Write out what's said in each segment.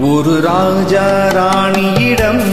ஒரு ராஜா ராணியிடம்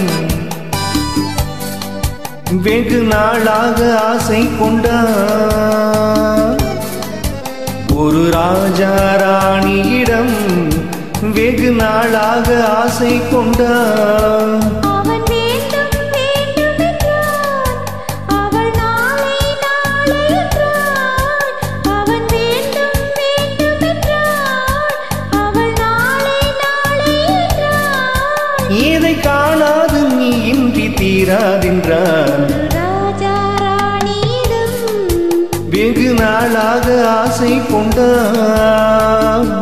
வெகு நாளாக ஆசை கொண்டான் ஒரு ராஜா ராணியிடம் வெகு நாளாக ஆசை கொண்டான் அவன் வேண்டும் வேண்டும் என்றான் அவள் நாளை நாளை என்றாள் அவன் வேண்டும் வேண்டும் என்றாள் அவள் நாளை நாளை என்றாள் இதை காணாது நீ இன்றி தீராதென்றான் ராஜா ராணியிடம் வெகு நாளாக ஆசை கொண்டான்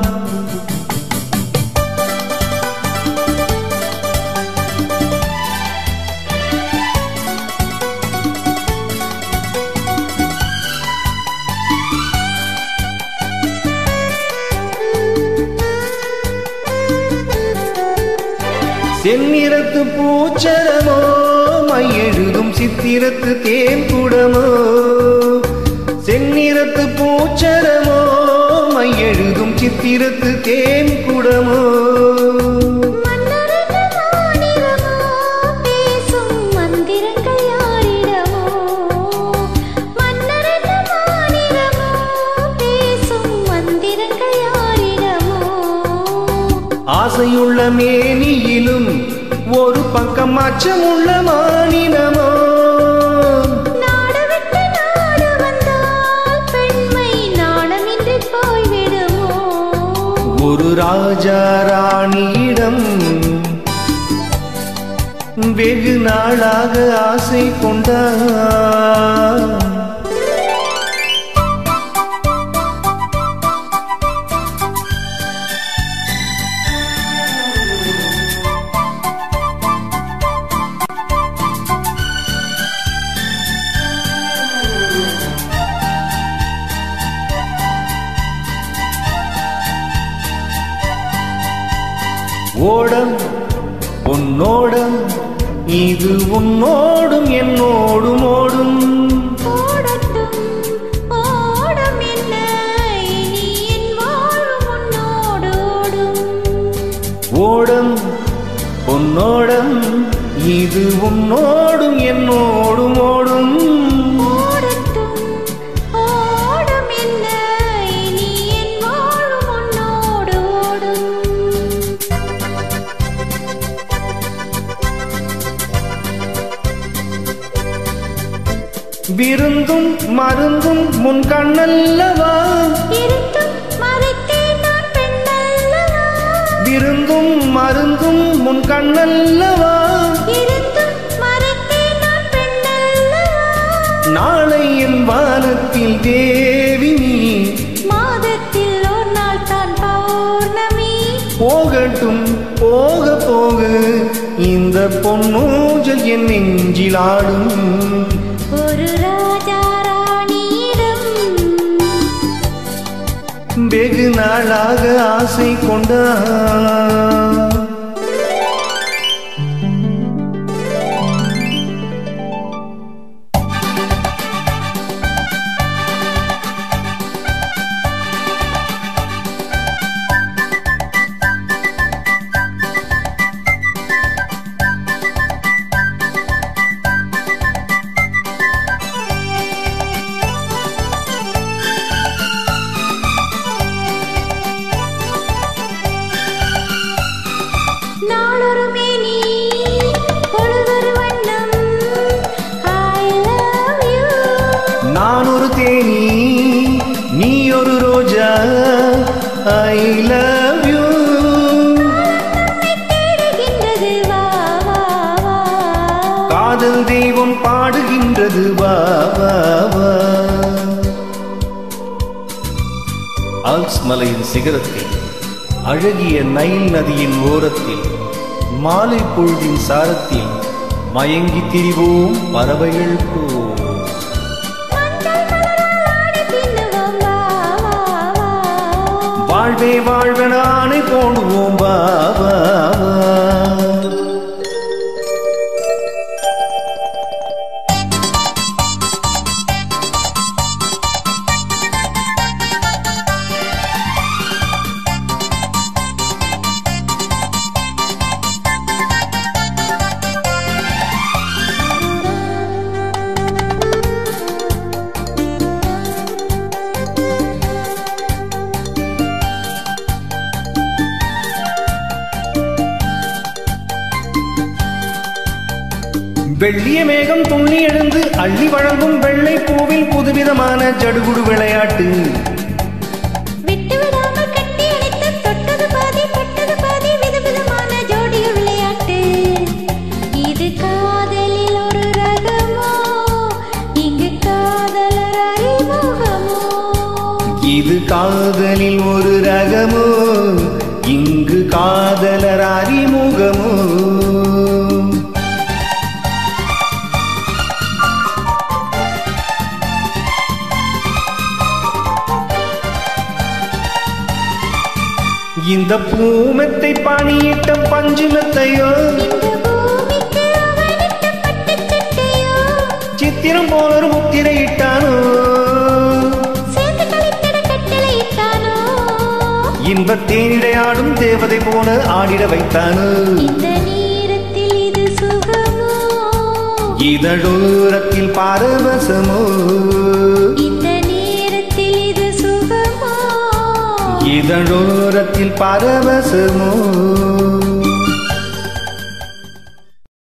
செந்நிறத்து பூச்சரமோ மையெழுதும் சித்திரத்து தேன் குடமோ செந்நிறத்து பூச்சரமோ மையெழுதும் சித்திரத்து தேன் குடமோ மன்னரது மாநிலமோ பேசும் மந்திரங்கள் யாரிடமோ மன்னரது மாநிலமோ பேசும் மந்திரங்கள் யாரிடமோ ஆசையுள்ள மேனியிலும் ஒரு பக்கம் அச்சமுள்ள மானினமோ நாடு விட்டு நாடு வந்தால் பெண்மை நாணமின்றி போய்விடுமோ ஒரு ராஜா ராணியிடம் வெகு நாளாக ஆசை கொண்டான் ஓடம் பொன்னோடம் இது உன்னோடும் என்னோடும் ஓடும் ஓடட்டும் ஓடம் என்ன இனி என் வாழும் உன்னோடு ஓடும் ஓடம் பொன்னோடம் இது உன்னோடும் என்னோடும் ஓடும் ஓடட்டும் ஓடம் என்ன இனி என் வாழும் உன்னோடு ஓடும் விருந்தும் மருந்தும் முன் கண்ணல்லவா இருந்தும் மறைத்தேன் நான் பெண்ணல்லவா விருந்தும் மருந்தும் முன் கண்ணல்லவா இருந்தும் மறைத்தேன் நான் பெண்ணல்லவா நாளை என் வானத்தில் தேவி நீ மாதத்தில் ஒரு நாள் தான் பௌர்ணமி போகட்டும் போக போக இந்த பொன்னூஞ்சல் என் நெஞ்சில் ஆடும் ஒரு ராஜா ராணியிடம் வெகு நாளாக ஆசை கொண்டான் நாளொரு மேனி பொழுதொரு வண்ணம் ஐ லவ் யூ நான் ஒரு தேனி நீ ஒரு ரோஜா ஐ லவ் யூ தேடுகின்றது வா வா வா காதல் தெய்வம் பாடுகின்றது வா வா வா ஆல்ஸ் மலையின் சிகரத்தில் அழகிய நைல் நதியின் ஓரத்தில் மாலை பொழுதின் சாரத்தில் மயங்கி திரிவோம் பறவைகள் போ மஞ்சள் மலராடி பின்னுவோம் வா வா வா வாழ்வே வாழ்வன ஆணை போடுவோம் வா வா வா வெள்ளிய மேகம் துள்ளி எழுந்து அள்ளி வழங்கும் வெள்ளை பூவில் புதுவிதமான ஜடுகுடு விளையாட்டு விட்டு விடாமல் கட்டி அணைத்து தொட்டது பாதி பட்டது பாதி விதவிதமான ஜோடிய விளையாட்டு இது காதலில் ஒரு ரகமோ இங்கு காதலர் அறிமுகமோ இது காதலில் ஒரு ரகமோ இங்கு காதலர் அறிமுகமோ இந்த பூமெத்தை பணியிட்ட பஞ்சுமெத்தையோ இந்த பூமிக்கு அவனிட்ட பட்டுச் சட்டையோ சித்திரம் போல ஒரு முத்திரையிட்டானோ சேர்ந்து கழித்திட கட்டளையிட்டானோ இன்பத் தேனிடையாடும் தேவதை போல ஆடிட வைத்தானோ இந்த நேரத்தில் இது சுகமோ இதழோரத்தில் பாரவசமோ இந்த நேரத்தில் இது சுகமோ இதழோரத்தில் பரவசமோ